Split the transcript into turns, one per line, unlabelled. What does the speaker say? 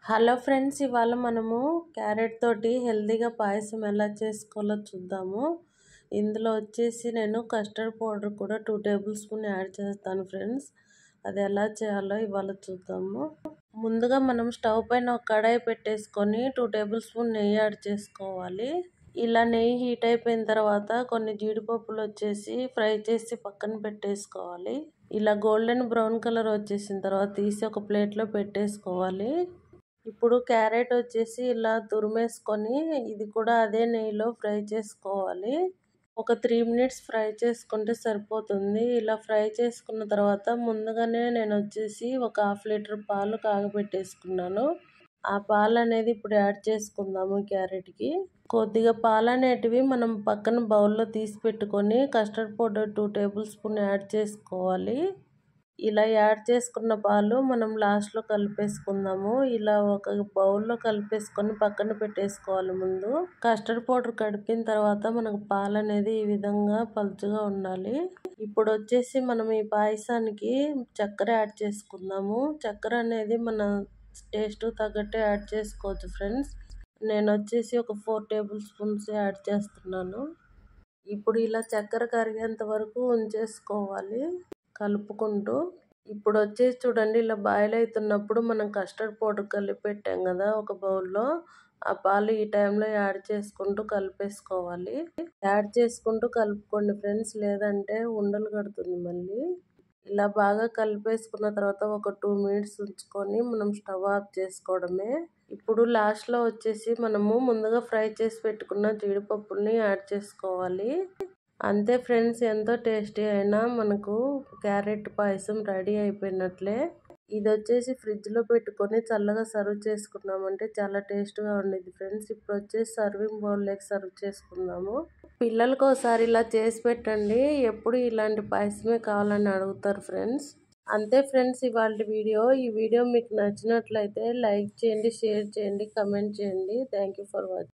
hello friends ఇవాళ మనము carrot తోటి హెల్తీగా పాయసం ఎలా చేసుకోవాలో చూద్దాము ఇందులో వచ్చేసి నేను కస్టర్డ్ పౌడర్ కూడా టూ టేబుల్ స్పూన్ యాడ్ చేస్తాను ఫ్రెండ్స్ అది ఎలా చేయాలో ఇవాళ చూద్దాము ముందుగా మనం స్టవ్ పైన ఒక కడాయి పెట్టేసుకొని టూ టేబుల్ స్పూన్ నెయ్యి యాడ్ చేసుకోవాలి ఇలా నెయ్యి హీట్ అయిపోయిన తర్వాత కొన్ని జీడిపప్పులు వచ్చేసి ఫ్రై చేసి పక్కన పెట్టేసుకోవాలి ఇలా గోల్డెన్ బ్రౌన్ కలర్ వచ్చేసిన తర్వాత తీసి ఒక ప్లేట్లో పెట్టేసుకోవాలి ఇప్పుడు క్యారెట్ వచ్చేసి ఇలా తురిమేసుకొని ఇది కూడా అదే నెయ్యిలో ఫ్రై చేసుకోవాలి ఒక త్రీ మినిట్స్ ఫ్రై చేసుకుంటే సరిపోతుంది ఇలా ఫ్రై చేసుకున్న తర్వాత ముందుగానే నేను వచ్చేసి ఒక హాఫ్ లీటర్ పాలు కాగబెట్టేసుకున్నాను ఆ పాలు అనేది ఇప్పుడు యాడ్ చేసుకుందాము క్యారెట్కి కొద్దిగా పాలు అనేటివి మనం పక్కన బౌల్లో తీసి పెట్టుకొని custard powder two tablespoon add చేసుకోవాలి ఇలా యాడ్ చేసుకున్న పాలు మనం లాస్ట్లో కలిపేసుకుందాము ఇలా ఒక బౌల్లో కలిపేసుకొని పక్కన పెట్టేసుకోవాలి ముందు కస్టర్డ్ పౌడర్ కడిపిన తర్వాత మనకు పాలు అనేది ఈ విధంగా పలుచగా ఉండాలి ఇప్పుడు వచ్చేసి మనం ఈ పాయసానికి చక్కెర యాడ్ చేసుకుందాము చక్కెర అనేది మన టేస్ట్ తగ్గట్టు యాడ్ చేసుకోవచ్చు ఫ్రెండ్స్ నేను వచ్చేసి ఒక ఫోర్ టేబుల్ స్పూన్స్ యాడ్ చేస్తున్నాను ఇప్పుడు ఇలా చక్కెర కరిగేంత వరకు ఉంచేసుకోవాలి కలుపుకుంటూ ఇప్పుడు వచ్చేసి చూడండి ఇలా బాయిల్ అవుతున్నప్పుడు మనం కస్టర్డ్ పౌడర్ కలిపి పెట్టాం కదా ఒక బౌల్లో ఆ పాలు ఈ టైంలో యాడ్ చేసుకుంటూ కలిపేసుకోవాలి యాడ్ చేసుకుంటూ కలుపుకోండి ఫ్రెండ్స్ లేదంటే ఉండలు కడుతుంది మళ్ళీ ఇలా బాగా కలిపేసుకున్న తర్వాత ఒక టూ మినిట్స్ ఉంచుకొని మనం స్టవ్ ఆఫ్ చేసుకోవడమే ఇప్పుడు లాస్ట్లో వచ్చేసి మనము ముందుగా ఫ్రై చేసి పెట్టుకున్న జీడిపప్పుల్ని యాడ్ చేసుకోవాలి అంతే ఫ్రెండ్స్ ఎంతో టేస్టీ అయినా మనకు క్యారెట్ పాయసం రెడీ అయిపోయినట్లే ఇది వచ్చేసి ఫ్రిడ్జ్లో పెట్టుకొని చల్లగా సర్వ్ చేసుకున్నామంటే చాలా టేస్ట్గా ఉండేది ఫ్రెండ్స్ ఇప్పుడు వచ్చేసి సర్వింగ్ బౌల్లోకి సర్వ్ చేసుకుందాము పిల్లలకు ఒకసారి ఇలా చేసి పెట్టండి ఎప్పుడు ఇలాంటి పాయసమే కావాలని అడుగుతారు ఫ్రెండ్స్ అంతే ఫ్రెండ్స్ ఇవాళ వీడియో ఈ వీడియో మీకు నచ్చినట్లయితే లైక్ చేయండి షేర్ చేయండి కమెంట్ చేయండి థ్యాంక్ ఫర్ వాచింగ్